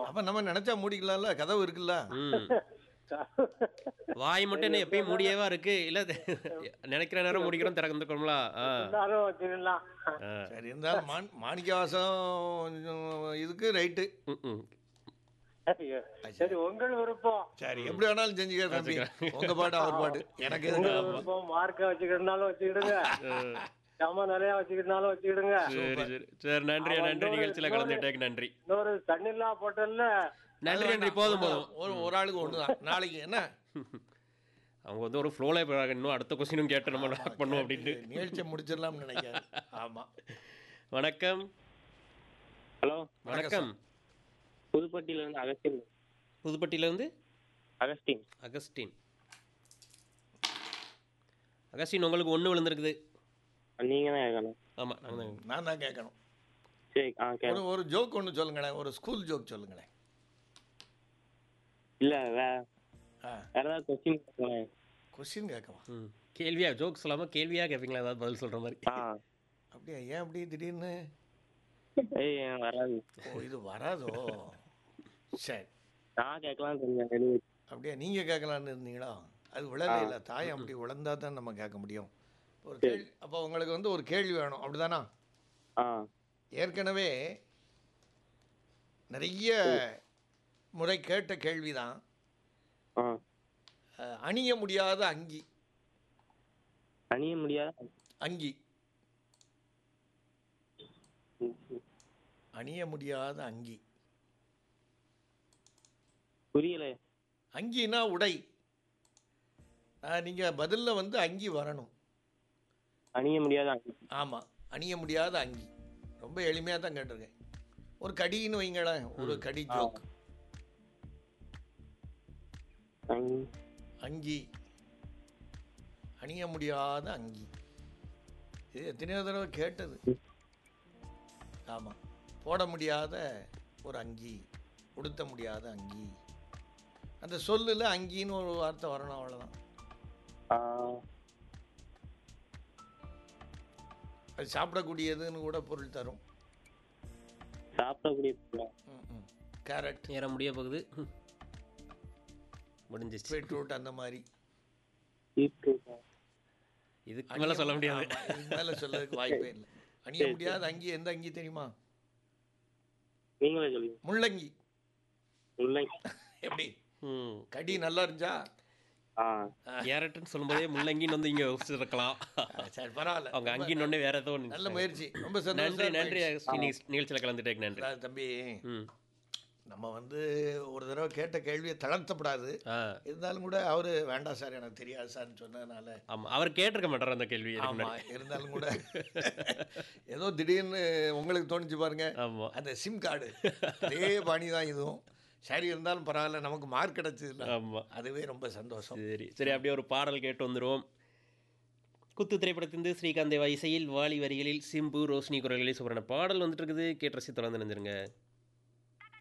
இருக்கும் அப்ப நம்ம நினைச்சா மூடிக்கலாம்ல கதவு இருக்குல்ல ம் வாய் மட்டும் என்ன எப்பயும் மூடியேவா இருக்கு இல்ல நினைக்கிற நேரம் முடிக்கிறோம் திறந்துக்கணும்ல ஆ இருந்தாலும் வச்சுக்கலாம் ஆ. சரி இருந்தாலும் மான் மாணிக்கவாசம் இதுக்கு ரைட்டு ம், ம். சரி உங்கள் விருப்பம் சரி எப்படி வேணாலும் செஞ்சுக்க தம்பி உங்க பாட்டு அவர் பாட்டு எனக்கு எதுக்கு உங்கள் விருப்பம் மார்க்க வச்சுக்கிட்டனாலும் வச்சுக்கிடுங்க ஜாமான் நிறைய வச்சுக்கிட்டனாலும் வச்சுக்கிடுங்க சரி சரி சரி நன்றி நன்றி நிகழ்ச்சியில கலந்துட்டேக்கு நன்றி இன்னொரு தண்ணில்லா போட்டல்ல நன்றி நன்றி போதும் போதும் ஒரு ஒரு ஆளுக்கு ஒண்ணுதான் நாளைக்கு என்ன அவங்க வந்து ஒரு ஃப்ளோல போயிடுறாங்க இன்னும் அடுத்த கொஸ்டினும் கேட்டு நம்ம லாக் பண்ணுவோம் அப்படின்ட்டு நிகழ்ச்சியை முடிச்சிடலாம்னு நினைக்கிறேன் ஆமா வணக்கம் ஹலோ வணக்கம் புதுப்பட்டியில இருந்து அகஸ்டின் புதுப்பட்டியில இருந்து அகஸ்டின் அகஸ்டின் அகஸ்டின் உங்களுக்கு ஒன்று விழுந்திருக்குது நீங்க தான் கேட்கணும் ஆமா நாங்க தான் நான் தான் கேட்கணும் சரி ஆ கே ஒரு ஒரு ஜோக் ஒன்று சொல்லுங்களேன் ஒரு ஸ்கூல் ஜோக் சொல்லுங்களேன் இல்ல வே ஆ வேற ஏதாவது கொஸ்டின் கேட்கணும் கொஸ்டின் கேட்கவா ம் கேள்வியா ஜோக்ஸ் இல்லாமல் கேள்வியா கேட்பீங்களா ஏதாவது பதில் சொல்ற மாதிரி ஆ அப்படியா ஏன் அப்படி திடீர்னு ஏய் எனக்கு வராது ஓ இது வராதோ சரி நான் கேட்கலாம் தெரிஞ்சேன் வெளியே அப்படியா நீங்கள் கேட்கலான்னு இருந்தீங்களா அது விழவே இல்லை தாய் அப்படி விழந்தா தான் நம்ம கேட்க முடியும் ஒரு கேள்வி அப்போ உங்களுக்கு வந்து ஒரு கேள்வி வேணும் அப்படிதானா ஆ ஏற்கனவே நிறைய முறை கேட்ட கேள்வி தான் ஆ அணிய முடியாத அங்கி அணிய முடியாத அங்கி அணிய முடியாத அங்கி புரியல அங்கினா உடை நீங்கள் பதிலில் வந்து அங்கி வரணும் அணிய முடியாத அணி. ஆமாம் அணிய முடியாத அங்கி ரொம்ப எளிமையாக தான் கேட்டிருக்கேன் ஒரு கடின்னு வைங்களேன் ஒரு கடி ஜோக் அணி- அங்கி அணிய முடியாத அங்கி இது எத்தனையோ தடவை கேட்டது ஆமாம் போட முடியாத ஒரு அங்கி உடுத்த முடியாத அங்கி அந்த சொல்லுல அங்கின்னு ஒரு வார்த்தை வரணும் அவ்வளோதான் ஆ, அது சாப்பிடக்கூடியதுன்னு கூட பொருள் தரும் சாப்பிடக்கூடிய பொருளா? ம், ம். கேரட் நேரம் முடிய போகுது ம். முடிஞ்சிச்சு பீட்ரூட் அந்த மாதிரி பீட்ரூட்டா? இதுக்கு மேல சொல்ல முடியாது ஆமா, இதுக்கு மேல சொல்லதுக்கு வாய்ப்பே இல்லை அணிய முடியாத அங்கி எந்த அங்கி தெரியுமா நீங்களே சொல்லுங்க முள்ளங்கி முள்ளங்கி எப்படி ம் கடி நல்லா இருந்துச்சா ஆ கேரட்னு சொல்லும்போதே முள்ளங்கின்னு வந்து இங்க யோசிச்சிருக்கலாம் ஆ, சரி பரவாயில்ல அவங்க அங்கின்னு ஒண்ணு வேற ஏதோ ஒண்ணு நல்ல முயற்சி ரொம்ப நன்றி சந்தோஷம் நன்றி நிகழ்ச்சி- நிகழ்ச்சியில கலந்துட்டேக்கு நன்றி அதாவது தம்பி ம் நம்ம வந்து ஒரு தடவை கேட்ட கேள்வியை தளர்த்தப்படாது ஆ இருந்தாலும் கூட அவரு வேண்டாம் சார் எனக்கு தெரியாது சார்னு சொன்னதுனால ஆமா அவர் கேட்டிருக்க மாட்டார் அந்த கேள்வி இதுக்கு ஆமா முன்னாடி. இருந்தாலும் கூட ஏதோ திடீர்னு உங்களுக்கு தோணுச்சு பாருங்க ஆமா அந்த சிம் கார்டு அதே பாணி தான் இதுவும் சரி இருந்தாலும் பரவாயில்ல நமக்கு மார்க் கிடைச்சதுல ஆமா அதுவே ரொம்ப சந்தோஷம் சரி சரி அப்படியே ஒரு பாடல் கேட்டு வந்துருவோம் குத்து திரைப்படத்திலிருந்து ஸ்ரீகாந்த் தேவா இசையில் வாலி வரிகளில் சிம்பு ரோஷினி குரல்களில் சூப்பரான பாடல் வந்துட்டு இருக்குது கேட்டு ரசி தொடர்ந்து நினைஞ்சிருங்க